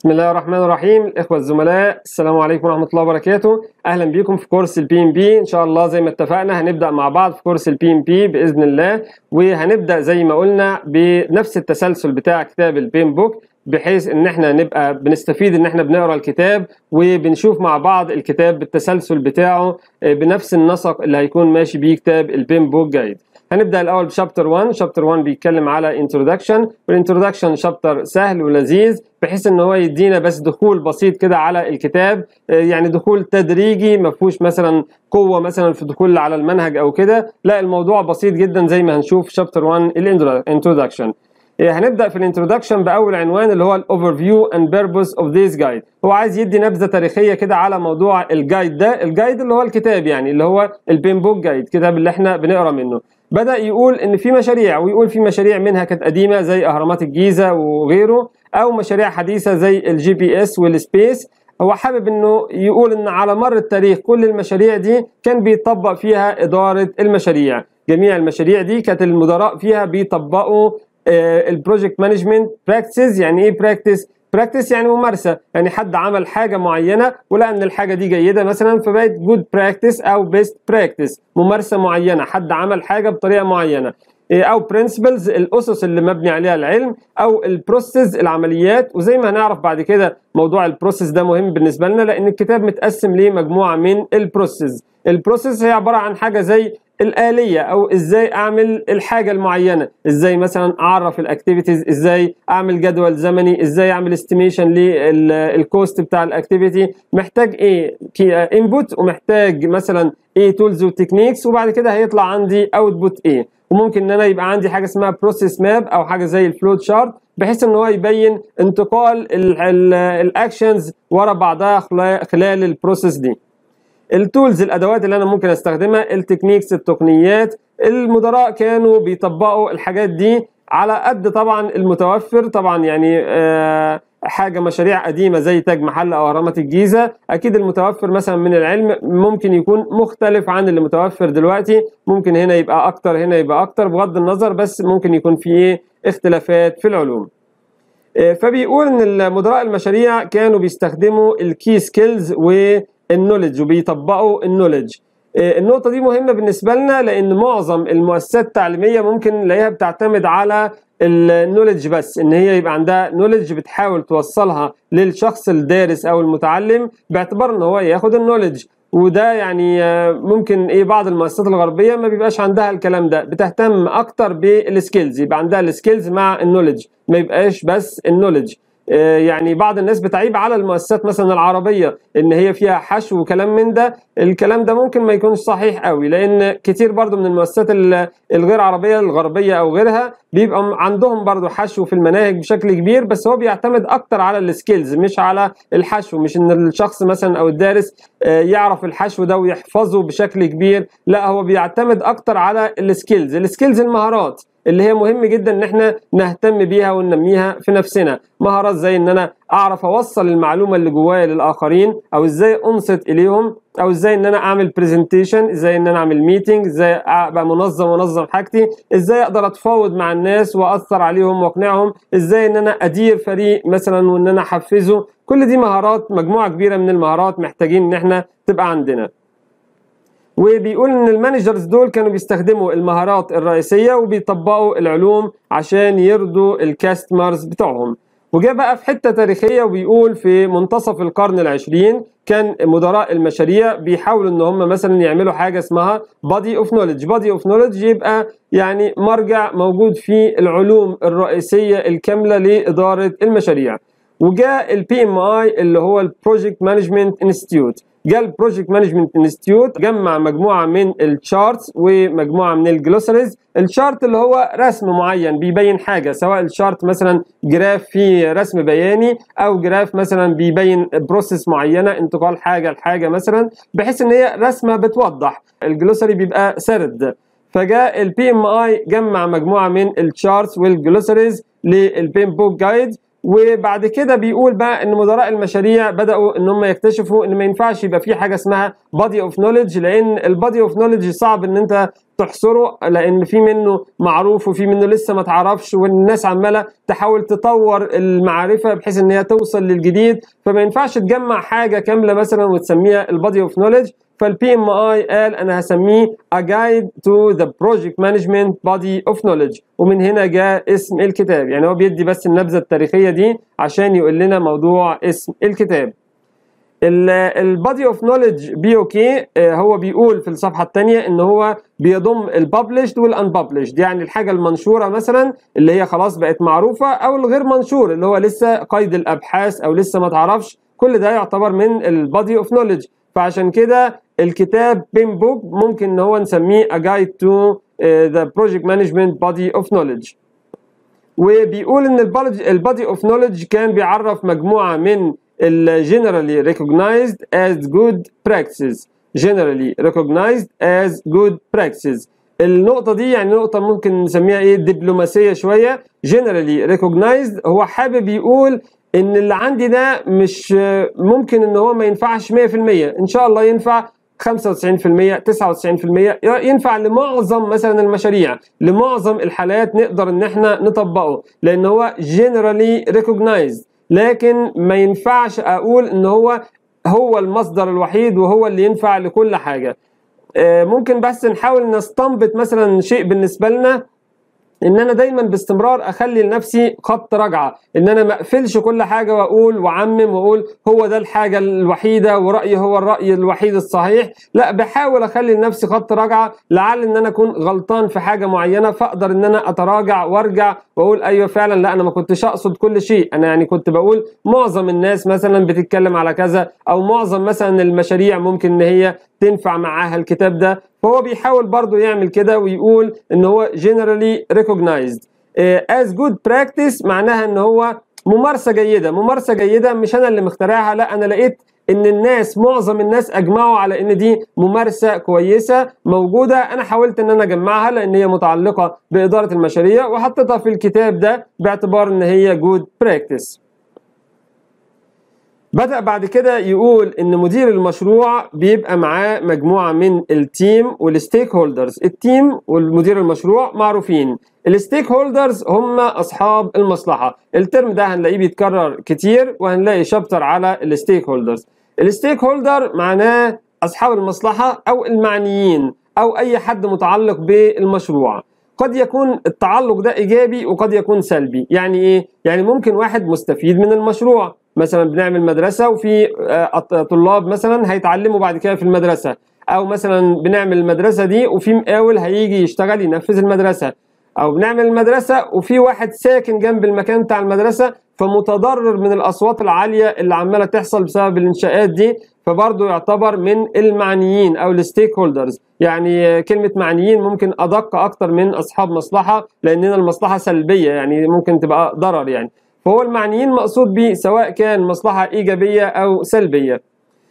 بسم الله الرحمن الرحيم الاخوه الزملاء السلام عليكم ورحمه الله وبركاته اهلا بيكم في كورس البي ام بي ان شاء الله زي ما اتفقنا هنبدا مع بعض في كورس البي ام بي باذن الله وهنبدا زي ما قلنا بنفس التسلسل بتاع كتاب البين بوك بحيث ان احنا نبقى بنستفيد ان احنا بنقرا الكتاب وبنشوف مع بعض الكتاب بالتسلسل بتاعه بنفس النسق اللي هيكون ماشي بيه كتاب البين بوك جايد هنبدا الاول بشابتر 1 شابتر 1 بيتكلم على انترودكشن والانترودكشن شابتر سهل ولذيذ بحيث ان هو يدينا بس دخول بسيط كده على الكتاب يعني دخول تدريجي ما فيهوش مثلا قوه مثلا في الدخول على المنهج او كده لا الموضوع بسيط جدا زي ما هنشوف شابتر 1 الانترودكشن هنبدا في الانترودكشن باول عنوان اللي هو الاوفر فيو اند بيربوس اوف ذيس جايد هو عايز يدي نبذه تاريخيه كده على موضوع الجايد ده الجايد اللي هو الكتاب يعني اللي هو البين بوك جايد كتاب اللي احنا بنقرا منه بدا يقول ان في مشاريع ويقول في مشاريع منها كانت قديمه زي اهرامات الجيزه وغيره او مشاريع حديثه زي الجي بي اس والسبيس هو حابب انه يقول ان على مر التاريخ كل المشاريع دي كان بيطبق فيها اداره المشاريع جميع المشاريع دي كانت المدراء فيها بيطبقوا البروجكت مانجمنت براكتسز يعني ايه براكتس براكتس يعني ممارسه يعني حد عمل حاجه معينه ولقى ان الحاجه دي جيده مثلا فبقت جود براكتس او بيست براكتس ممارسه معينه حد عمل حاجه بطريقه معينه او برنسبلز الاسس اللي مبني عليها العلم او البروسيس العمليات وزي ما هنعرف بعد كده موضوع البروسيس ده مهم بالنسبه لنا لان الكتاب متقسم لمجموعه من البروسيس البروسيس هي عباره عن حاجه زي الآلية أو إزاي أعمل الحاجة المعينة إزاي مثلا أعرف الأكتيفيتيز إزاي أعمل جدول زمني إزاي أعمل استيميشن للكوست بتاع الأكتيفيتي محتاج إيه انبوت ومحتاج مثلا إيه تولز وتكنيكس وبعد كده هيطلع عندي اوتبوت إيه وممكن ان انا يبقى عندي حاجه اسمها بروسيس ماب او حاجه زي الفلوت شارت بحيث ان هو يبين انتقال الاكشنز ورا بعضها خلال البروسيس دي التولز الادوات اللي انا ممكن استخدمها التكنيكس التقنيات المدراء كانوا بيطبقوا الحاجات دي على قد طبعا المتوفر طبعا يعني آه حاجه مشاريع قديمه زي تاج محل او اهرامات الجيزه اكيد المتوفر مثلا من العلم ممكن يكون مختلف عن اللي متوفر دلوقتي ممكن هنا يبقى اكتر هنا يبقى اكتر بغض النظر بس ممكن يكون في ايه اختلافات في العلوم فبيقول ان مدراء المشاريع كانوا بيستخدموا الكي سكيلز والنولج وبيطبقوا النولج النقطة دي مهمة بالنسبة لنا لأن معظم المؤسسات التعليمية ممكن نلاقيها بتعتمد على النولج بس ان هي يبقى عندها نولج بتحاول توصلها للشخص الدارس او المتعلم باعتبار ان هو ياخد النولج وده يعني ممكن ايه بعض المؤسسات الغربيه ما بيبقاش عندها الكلام ده بتهتم اكتر بالسكيلز يبقى عندها السكيلز مع النولج ما يبقاش بس النولج يعني بعض الناس بتعيب على المؤسسات مثلا العربيه ان هي فيها حشو وكلام من ده الكلام ده ممكن ما يكونش صحيح قوي لان كتير برضو من المؤسسات الغير عربيه الغربيه او غيرها بيبقى عندهم برضو حشو في المناهج بشكل كبير بس هو بيعتمد اكتر على السكيلز مش على الحشو مش ان الشخص مثلا او الدارس يعرف الحشو ده ويحفظه بشكل كبير لا هو بيعتمد اكتر على السكيلز السكيلز المهارات اللي هي مهم جدا ان احنا نهتم بيها وننميها في نفسنا مهارات زي ان انا اعرف اوصل المعلومه اللي جوايا للاخرين او ازاي انصت اليهم او ازاي ان انا اعمل برزنتيشن ازاي ان انا اعمل ميتنج ازاي ابقى منظم وانظم حاجتي ازاي اقدر اتفاوض مع الناس واثر عليهم واقنعهم ازاي ان انا ادير فريق مثلا وان انا احفزه كل دي مهارات مجموعه كبيره من المهارات محتاجين ان احنا تبقى عندنا وبيقول ان المانجرز دول كانوا بيستخدموا المهارات الرئيسيه وبيطبقوا العلوم عشان يرضوا الكاستمرز بتوعهم وجاء بقى في حته تاريخيه وبيقول في منتصف القرن العشرين كان مدراء المشاريع بيحاولوا ان هم مثلا يعملوا حاجه اسمها بادي اوف نوليدج بادي اوف نوليدج يبقى يعني مرجع موجود في العلوم الرئيسيه الكامله لاداره المشاريع وجاء البي ام اي اللي هو البروجكت مانجمنت انستيتيوت جاء البروجكت مانجمنت انستيتيوت جمع مجموعه من الشارتس ومجموعه من الجلوسريز الشارت اللي هو رسم معين بيبين حاجه سواء الشارت مثلا جراف فيه رسم بياني او جراف مثلا بيبين بروسيس معينه انتقال حاجه لحاجه مثلا بحيث ان هي رسمه بتوضح الجلوسري بيبقى سرد فجاء البي ام اي جمع مجموعه من الشارتس والجلوسريز للبين بوك جايد وبعد كده بيقول بقى ان مدراء المشاريع بداوا ان هم يكتشفوا ان ما ينفعش يبقى في حاجه اسمها بادي اوف نوليدج لان البادي اوف نوليدج صعب ان انت تحصره لان في منه معروف وفي منه لسه ما تعرفش والناس عماله تحاول تطور المعرفه بحيث ان هي توصل للجديد فما ينفعش تجمع حاجه كامله مثلا وتسميها البادي اوف نوليدج فالبي ام اي قال انا هسميه a guide to the project management body of knowledge ومن هنا جاء اسم الكتاب يعني هو بيدي بس النبذه التاريخيه دي عشان يقول لنا موضوع اسم الكتاب البادي اوف نوليدج بي او كي هو بيقول في الصفحه الثانيه ان هو بيضم الببلشد والانببلشد يعني الحاجه المنشوره مثلا اللي هي خلاص بقت معروفه او الغير منشور اللي هو لسه قيد الابحاث او لسه ما تعرفش كل ده يعتبر من البادي اوف نوليدج فعشان كده الكتاب بين بوك ممكن ان هو نسميه a guide to uh, the project management body of knowledge وبيقول ان البادي اوف نوليدج كان بيعرف مجموعه من ال generally recognized as good practices generally recognized as good practices النقطة دي يعني نقطة ممكن نسميها ايه دبلوماسية شوية generally recognized هو حابب يقول ان اللي عندي ده مش ممكن ان هو ما ينفعش 100% ان شاء الله ينفع 95% 99% ينفع لمعظم مثلا المشاريع لمعظم الحالات نقدر ان احنا نطبقه لان هو generally recognized لكن ما ينفعش اقول ان هو هو المصدر الوحيد وهو اللي ينفع لكل حاجه ممكن بس نحاول نستنبط مثلا شيء بالنسبه لنا ان انا دايما باستمرار اخلي لنفسي خط رجعه ان انا ما اقفلش كل حاجه واقول واعمم واقول هو ده الحاجه الوحيده ورايي هو الراي الوحيد الصحيح لا بحاول اخلي لنفسي خط رجعه لعل ان انا اكون غلطان في حاجه معينه فاقدر ان انا اتراجع وارجع واقول ايوه فعلا لا انا ما كنتش اقصد كل شيء انا يعني كنت بقول معظم الناس مثلا بتتكلم على كذا او معظم مثلا المشاريع ممكن ان هي تنفع معاها الكتاب ده فهو بيحاول برضه يعمل كده ويقول ان هو generally recognized as good practice معناها ان هو ممارسة جيدة ممارسة جيدة مش انا اللي مخترعها لا انا لقيت ان الناس معظم الناس اجمعوا على ان دي ممارسة كويسة موجودة انا حاولت ان انا اجمعها لان هي متعلقة بادارة المشاريع وحطيتها في الكتاب ده باعتبار ان هي good practice بدأ بعد كده يقول إن مدير المشروع بيبقى معاه مجموعة من التيم والستيك هولدرز، التيم والمدير المشروع معروفين، الستيك هولدرز هم أصحاب المصلحة، الترم ده هنلاقيه بيتكرر كتير وهنلاقي شابتر على الستيك هولدرز. الستيك هولدر معناه أصحاب المصلحة أو المعنيين أو أي حد متعلق بالمشروع. قد يكون التعلق ده ايجابي وقد يكون سلبي يعني ايه يعني ممكن واحد مستفيد من المشروع مثلا بنعمل مدرسه وفي طلاب مثلا هيتعلموا بعد كده في المدرسه او مثلا بنعمل المدرسه دي وفي مقاول هيجي يشتغل ينفذ المدرسه او بنعمل المدرسه وفي واحد ساكن جنب المكان بتاع المدرسه فمتضرر من الاصوات العاليه اللي عماله تحصل بسبب الانشاءات دي فبرضه يعتبر من المعنيين او الستيك هولدرز يعني كلمه معنيين ممكن ادق اكتر من اصحاب مصلحه لاننا المصلحه سلبيه يعني ممكن تبقى ضرر يعني فهو المعنيين مقصود به سواء كان مصلحه ايجابيه او سلبيه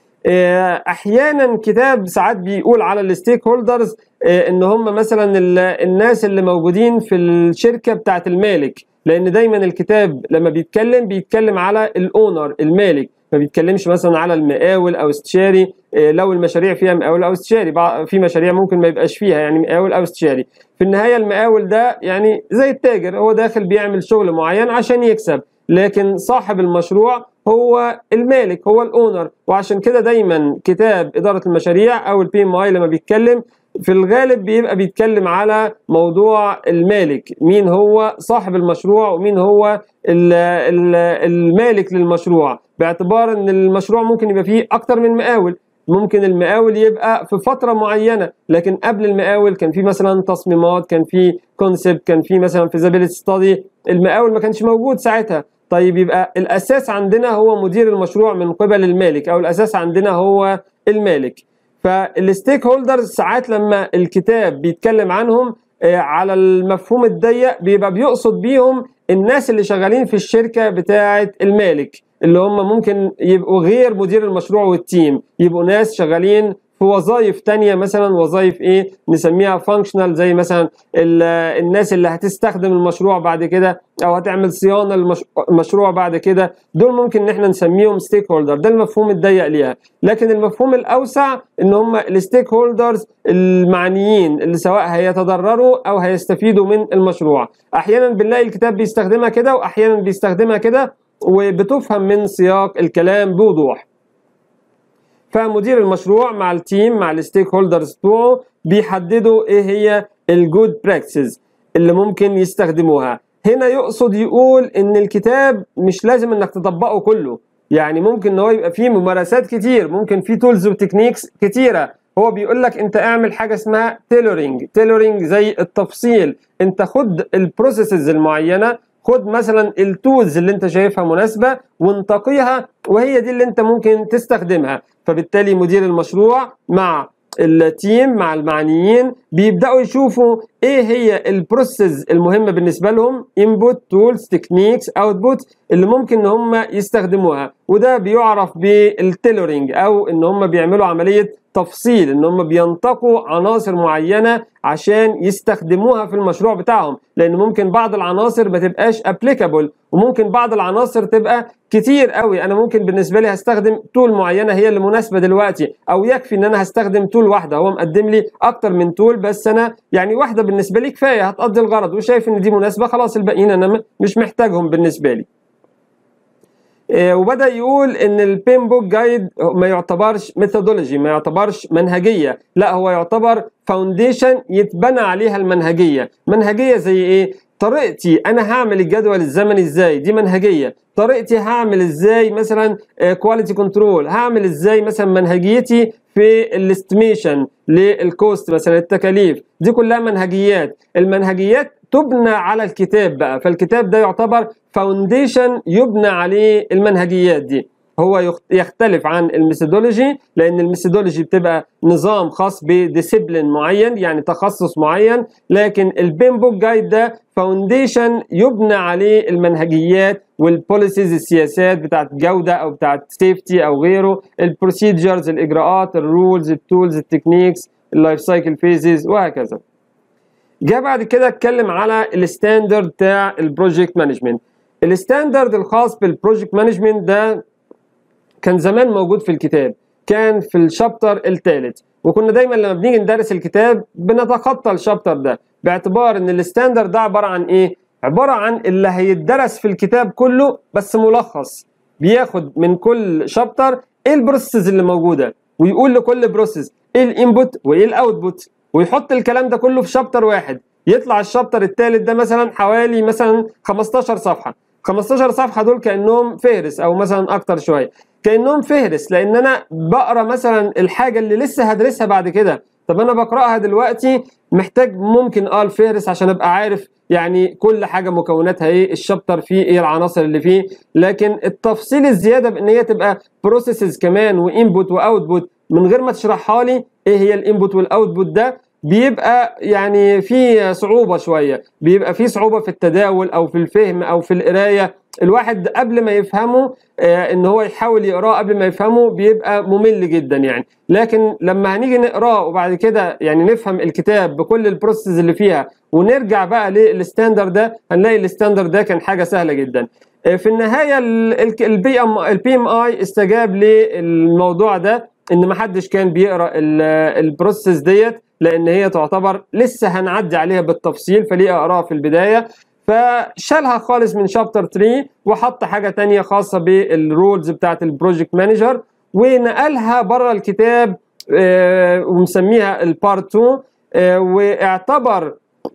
احيانا كتاب ساعات بيقول على الستيك هولدرز ان هم مثلا الناس اللي موجودين في الشركه بتاعه المالك لان دايما الكتاب لما بيتكلم بيتكلم على الاونر المالك ما بيتكلمش مثلا على المقاول او استشاري لو المشاريع فيها مقاول او استشاري في مشاريع ممكن ما يبقاش فيها يعني مقاول او استشاري في النهايه المقاول ده يعني زي التاجر هو داخل بيعمل شغل معين عشان يكسب لكن صاحب المشروع هو المالك هو الاونر وعشان كده دايما كتاب اداره المشاريع او البي ام اي لما بيتكلم في الغالب بيبقى بيتكلم على موضوع المالك مين هو صاحب المشروع ومين هو ال ال المالك للمشروع باعتبار ان المشروع ممكن يبقى فيه اكتر من مقاول ممكن المقاول يبقى في فتره معينه لكن قبل المقاول كان في مثلا تصميمات كان في كونسبت كان في مثلا فيزابيلتي ستادي المقاول ما كانش موجود ساعتها طيب يبقى الاساس عندنا هو مدير المشروع من قبل المالك او الاساس عندنا هو المالك فالستيك هولدرز ساعات لما الكتاب بيتكلم عنهم على المفهوم الضيق بيبقى بيقصد بيهم الناس اللي شغالين في الشركه بتاعه المالك اللي هم ممكن يبقوا غير مدير المشروع والتيم يبقوا ناس شغالين في وظائف تانية مثلا وظائف ايه نسميها فانكشنال زي مثلا الناس اللي هتستخدم المشروع بعد كده او هتعمل صيانه للمشروع بعد كده دول ممكن ان احنا نسميهم ستيك هولدر ده المفهوم الضيق ليها لكن المفهوم الاوسع ان هم الستيك هولدرز المعنيين اللي سواء هيتضرروا او هيستفيدوا من المشروع احيانا بنلاقي الكتاب بيستخدمها كده واحيانا بيستخدمها كده وبتفهم من سياق الكلام بوضوح فمدير المشروع مع التيم مع الستيك هولدرز بتوعه بيحددوا ايه هي الجود براكتسز اللي ممكن يستخدموها هنا يقصد يقول ان الكتاب مش لازم انك تطبقه كله يعني ممكن ان هو يبقى فيه ممارسات كتير ممكن فيه تولز وتكنيكس كتيره هو بيقول لك انت اعمل حاجه اسمها تيلورينج تيلورينج زي التفصيل انت خد البروسيسز المعينه خد مثلا التولز اللي انت شايفها مناسبه وانتقيها وهي دي اللي انت ممكن تستخدمها فبالتالي مدير المشروع مع التيم مع المعنيين بيبداوا يشوفوا ايه هي البروسيس المهمه بالنسبه لهم انبوت تولز تكنيكس اوتبوت اللي ممكن ان هم يستخدموها وده بيعرف بالتيلورينج او ان هم بيعملوا عمليه تفصيل ان هم بينتقوا عناصر معينه عشان يستخدموها في المشروع بتاعهم لان ممكن بعض العناصر ما تبقاش ابليكابل وممكن بعض العناصر تبقى كتير قوي انا ممكن بالنسبه لي هستخدم تول معينه هي اللي مناسبه دلوقتي او يكفي ان انا هستخدم تول واحده هو مقدم لي اكتر من تول بس انا يعني واحده بالنسبه لي كفايه هتقضي الغرض وشايف ان دي مناسبه خلاص الباقيين انا مش محتاجهم بالنسبه لي وبدا يقول ان البين بوك جايد ما يعتبرش ميثودولوجي ما يعتبرش منهجيه لا هو يعتبر فاونديشن يتبنى عليها المنهجيه منهجيه زي ايه طريقتي انا هعمل الجدول الزمني ازاي دي منهجيه طريقتي هعمل ازاي مثلا كواليتي كنترول هعمل ازاي مثلا منهجيتي في الاستيميشن للكوست مثلا التكاليف دي كلها منهجيات المنهجيات تبنى على الكتاب بقى فالكتاب ده يعتبر فاونديشن يبنى عليه المنهجيات دي هو يختلف عن الميثودولوجي لان الميثودولوجي بتبقى نظام خاص بديسيبلين معين يعني تخصص معين لكن البين بوك جايد ده فاونديشن يبنى عليه المنهجيات والبوليسيز السياسات بتاعت جوده او بتاعت سيفتي او غيره البروسيجرز الاجراءات الرولز التولز التكنيكس اللايف سايكل فيزز وهكذا جاء بعد كده اتكلم على الستاندرد بتاع البروجكت مانجمنت الستاندرد الخاص بالبروجكت مانجمنت ده كان زمان موجود في الكتاب كان في الشابتر الثالث وكنا دايما لما بنيجي ندرس الكتاب بنتخطى الشابتر ده باعتبار ان الستاندرد ده عباره عن ايه عباره عن اللي هيتدرس في الكتاب كله بس ملخص بياخد من كل شابتر ايه البروسيس اللي موجوده ويقول لكل بروسيس ايه الانبوت وايه الاوتبوت ويحط الكلام ده كله في شابتر واحد يطلع الشابتر الثالث ده مثلا حوالي مثلا 15 صفحه 15 صفحه دول كانهم فهرس او مثلا اكتر شويه كانهم فهرس لان انا بقرا مثلا الحاجه اللي لسه هدرسها بعد كده طب انا بقراها دلوقتي محتاج ممكن اه الفهرس عشان ابقى عارف يعني كل حاجه مكوناتها ايه الشابتر فيه ايه العناصر اللي فيه لكن التفصيل الزياده بان هي تبقى بروسيسز كمان وانبوت واوتبوت من غير ما تشرحها لي ايه هي الانبوت والاوتبوت ده بيبقى يعني في صعوبه شويه بيبقى في صعوبه في التداول او في الفهم او في القرايه الواحد قبل ما يفهمه آه ان هو يحاول يقراه قبل ما يفهمه بيبقى ممل جدا يعني لكن لما هنيجي نقراه وبعد كده يعني نفهم الكتاب بكل البروسيس اللي فيها ونرجع بقى للستاندرد ده هنلاقي الستاندرد ده كان حاجه سهله جدا آه في النهايه البي ام البي ام اي استجاب للموضوع ده ان ما حدش كان بيقرا البروسيس ديت لان هي تعتبر لسه هنعدي عليها بالتفصيل فليه اقراها في البدايه فشالها خالص من شابتر 3 وحط حاجه تانية خاصه بالرولز بتاعت البروجكت مانجر ونقلها بره الكتاب آه ومسميها البارت 2 آه واعتبر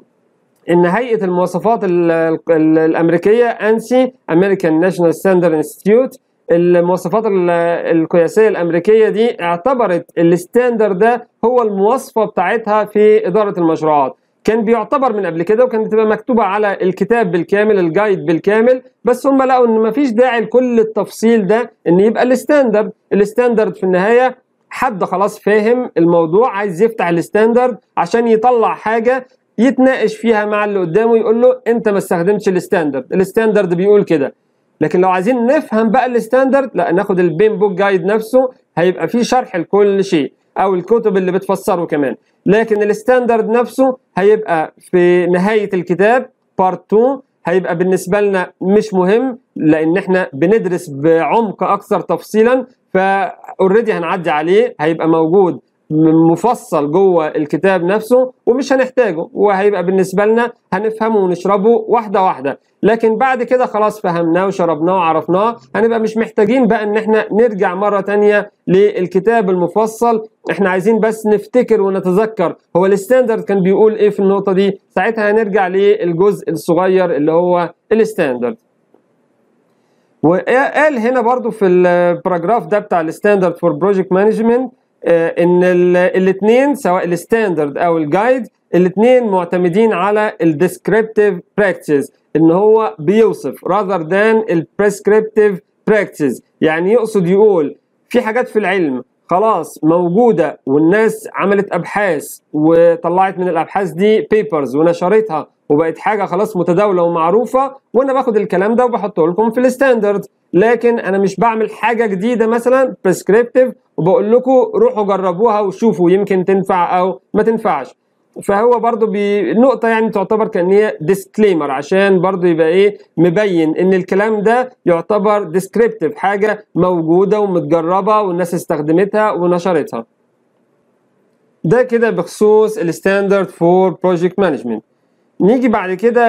ان هيئه المواصفات ال ال الامريكيه انسي امريكان ناشونال ستاندرد انستيتيوت المواصفات القياسيه الامريكيه دي اعتبرت الستاندرد ده هو المواصفه بتاعتها في اداره المشروعات كان بيعتبر من قبل كده وكانت بتبقى مكتوبه على الكتاب بالكامل الجايد بالكامل بس هم لقوا ان مفيش داعي لكل التفصيل ده ان يبقى الستاندرد الستاندرد في النهايه حد خلاص فاهم الموضوع عايز يفتح الستاندرد عشان يطلع حاجه يتناقش فيها مع اللي قدامه يقول له انت ما استخدمتش الستاندرد الستاندرد بيقول كده لكن لو عايزين نفهم بقى الستاندرد لا ناخد البين بوك جايد نفسه هيبقى فيه شرح لكل شيء او الكتب اللي بتفسره كمان لكن الستاندرد نفسه هيبقى في نهايه الكتاب بارت 2 هيبقى بالنسبه لنا مش مهم لان احنا بندرس بعمق اكثر تفصيلا فاوريدي هنعدي عليه هيبقى موجود مفصل جوه الكتاب نفسه ومش هنحتاجه وهيبقى بالنسبه لنا هنفهمه ونشربه واحده واحده لكن بعد كده خلاص فهمناه وشربناه وعرفناه هنبقى مش محتاجين بقى ان احنا نرجع مره تانية للكتاب المفصل احنا عايزين بس نفتكر ونتذكر هو الستاندرد كان بيقول ايه في النقطه دي ساعتها هنرجع للجزء الصغير اللي هو الستاندرد وقال هنا برضو في الباراجراف ده بتاع الستاندرد فور بروجكت مانجمنت ان الاثنين سواء الستاندرد او الجايد الاثنين معتمدين على الديسكريبتيف براكتس ان هو بيوصف rather than البريسكريبتيف براكتس يعني يقصد يقول في حاجات في العلم خلاص موجودة والناس عملت أبحاث وطلعت من الأبحاث دي بيبرز ونشرتها وبقت حاجة خلاص متداولة ومعروفة وأنا باخد الكلام ده وبحطه لكم في الستاندرد لكن أنا مش بعمل حاجة جديدة مثلا بريسكريبتيف وبقول لكم روحوا جربوها وشوفوا يمكن تنفع أو ما تنفعش فهو برضو بنقطة يعني تعتبر كأن هي ديسكليمر عشان برضو يبقى ايه مبين ان الكلام ده يعتبر ديسكريبتيف حاجة موجودة ومتجربة والناس استخدمتها ونشرتها ده كده بخصوص الستاندرد فور بروجكت مانجمنت نيجي بعد كده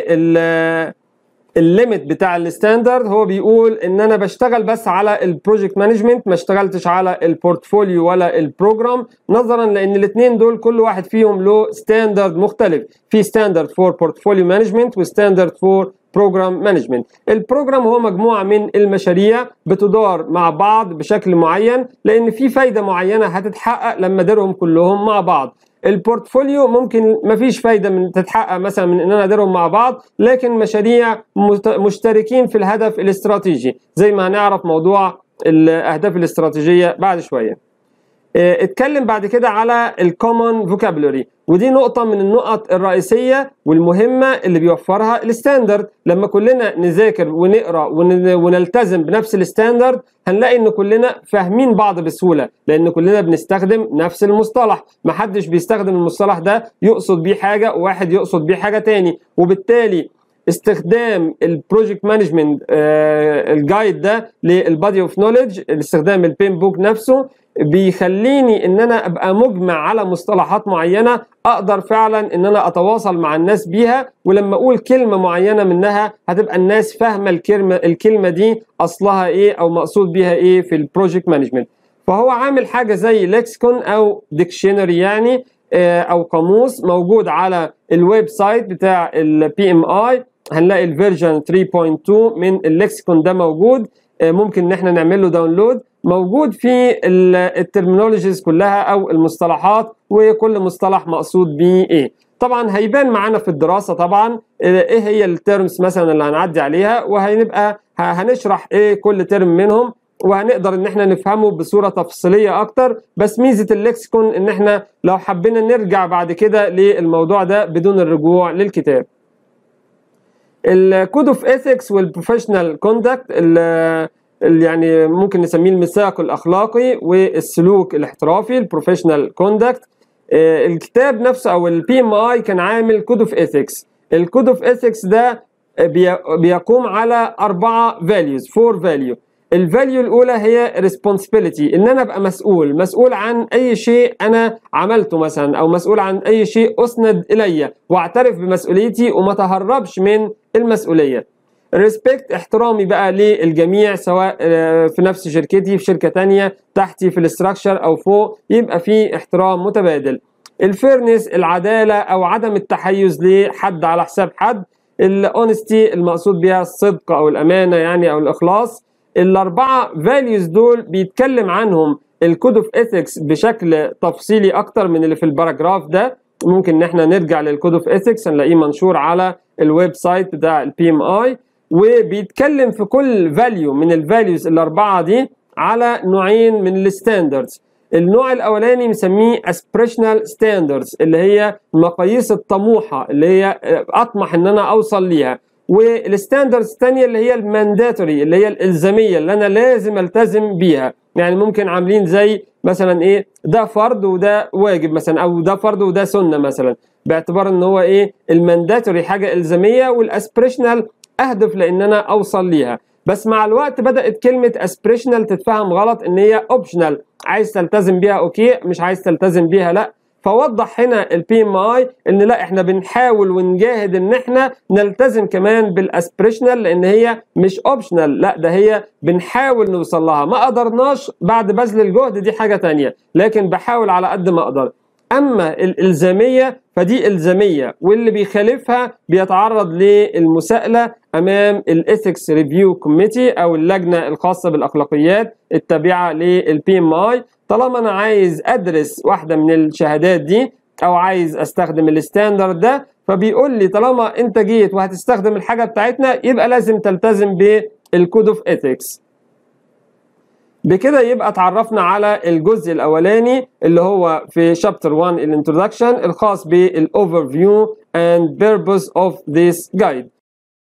لل الليميت بتاع الستاندرد هو بيقول ان انا بشتغل بس على البروجكت مانجمنت ما اشتغلتش على البورتفوليو ولا البروجرام نظرا لان الاثنين دول كل واحد فيهم له ستاندرد مختلف في ستاندرد فور بورتفوليو مانجمنت وستاندرد فور بروجرام مانجمنت البروجرام هو مجموعه من المشاريع بتدار مع بعض بشكل معين لان في فايده معينه هتتحقق لما اديرهم كلهم مع بعض البورتفوليو ممكن مفيش فايده من تتحقق مثلا من ان انا اديرهم مع بعض لكن مشاريع مشتركين في الهدف الاستراتيجي زي ما هنعرف موضوع الاهداف الاستراتيجيه بعد شويه اتكلم بعد كده على الكومن فوكابولري ودي نقطة من النقط الرئيسية والمهمة اللي بيوفرها الستاندرد لما كلنا نذاكر ونقرا ونلتزم بنفس الستاندرد هنلاقي ان كلنا فاهمين بعض بسهولة لان كلنا بنستخدم نفس المصطلح محدش بيستخدم المصطلح ده يقصد بيه حاجة وواحد يقصد بيه حاجة تاني وبالتالي استخدام البروجكت مانجمنت الجايد ده للبادي اوف نوليدج استخدام البين بوك نفسه بيخليني ان انا ابقى مجمع على مصطلحات معينه اقدر فعلا ان انا اتواصل مع الناس بيها ولما اقول كلمه معينه منها هتبقى الناس فاهمه الكلمه الكلمه دي اصلها ايه او مقصود بيها ايه في البروجكت مانجمنت فهو عامل حاجه زي لكسيكون او ديكشنري يعني او قاموس موجود على الويب سايت بتاع البي ام اي هنلاقي الفيرجن 3.2 من اللكسيكون ده موجود ممكن ان احنا نعمل له داونلود موجود في الترمينولوجيز كلها او المصطلحات وكل مصطلح مقصود بيه ايه طبعا هيبان معانا في الدراسه طبعا ايه هي الترمز مثلا اللي هنعدي عليها وهنبقى هنشرح ايه كل ترم منهم وهنقدر ان احنا نفهمه بصوره تفصيليه اكتر بس ميزه اللكسيكون ان احنا لو حبينا نرجع بعد كده للموضوع ده بدون الرجوع للكتاب الكود اوف ايثكس والبروفيشنال كوندكت يعني ممكن نسميه الميثاق الاخلاقي والسلوك الاحترافي البروفيشنال كوندكت الكتاب نفسه او البي ام اي كان عامل كود اوف ايثكس الكود اوف ايثكس ده بيقوم على اربعه فاليوز فور فاليو الفاليو الاولى هي responsibility ان انا ابقى مسؤول مسؤول عن اي شيء انا عملته مثلا او مسؤول عن اي شيء اسند الي واعترف بمسؤوليتي وما تهربش من المسؤوليه ريسبكت احترامي بقى للجميع سواء في نفس شركتي في شركه تانية تحتي في الاستراكشر او فوق يبقى في احترام متبادل الفيرنس العداله او عدم التحيز لحد على حساب حد الاونستي المقصود بها الصدق او الامانه يعني او الاخلاص الاربعه فاليوز دول بيتكلم عنهم الكود اوف ايثكس بشكل تفصيلي اكتر من اللي في الباراجراف ده ممكن ان احنا نرجع للكود اوف ايثكس هنلاقيه منشور على الويب سايت بتاع البي ام اي وبيتكلم في كل فاليو من الفاليوز الاربعه دي على نوعين من الستاندردز النوع الاولاني مسميه اسبريشنال ستاندردز اللي هي المقاييس الطموحه اللي هي اطمح ان انا اوصل ليها والستاندردز الثانيه اللي هي المانداتوري اللي هي الالزاميه اللي انا لازم التزم بيها يعني ممكن عاملين زي مثلا ايه ده فرض وده واجب مثلا او ده فرض وده سنه مثلا باعتبار ان هو ايه المانداتوري حاجه الزاميه والاسبريشنال اهدف لان انا اوصل ليها بس مع الوقت بدات كلمه اسبريشنال تتفهم غلط ان هي اوبشنال عايز تلتزم بيها اوكي مش عايز تلتزم بيها لا فوضح هنا البي ام اي ان لا احنا بنحاول ونجاهد ان احنا نلتزم كمان بالاسبريشنال لان هي مش اوبشنال لا ده هي بنحاول نوصل لها ما قدرناش بعد بذل الجهد دي حاجه تانية لكن بحاول على قد ما اقدر اما الالزاميه فدي الزاميه واللي بيخالفها بيتعرض للمساءله امام الاثكس ريفيو كوميتي او اللجنه الخاصه بالاخلاقيات التابعه للبي ام اي طالما انا عايز ادرس واحده من الشهادات دي او عايز استخدم الستاندرد ده فبيقول لي طالما انت جيت وهتستخدم الحاجه بتاعتنا يبقى لازم تلتزم بالكود اوف ايثكس بكده يبقى اتعرفنا على الجزء الاولاني اللي هو في شابتر 1 الانترودكشن الخاص بالاوفر فيو and purpose of this guide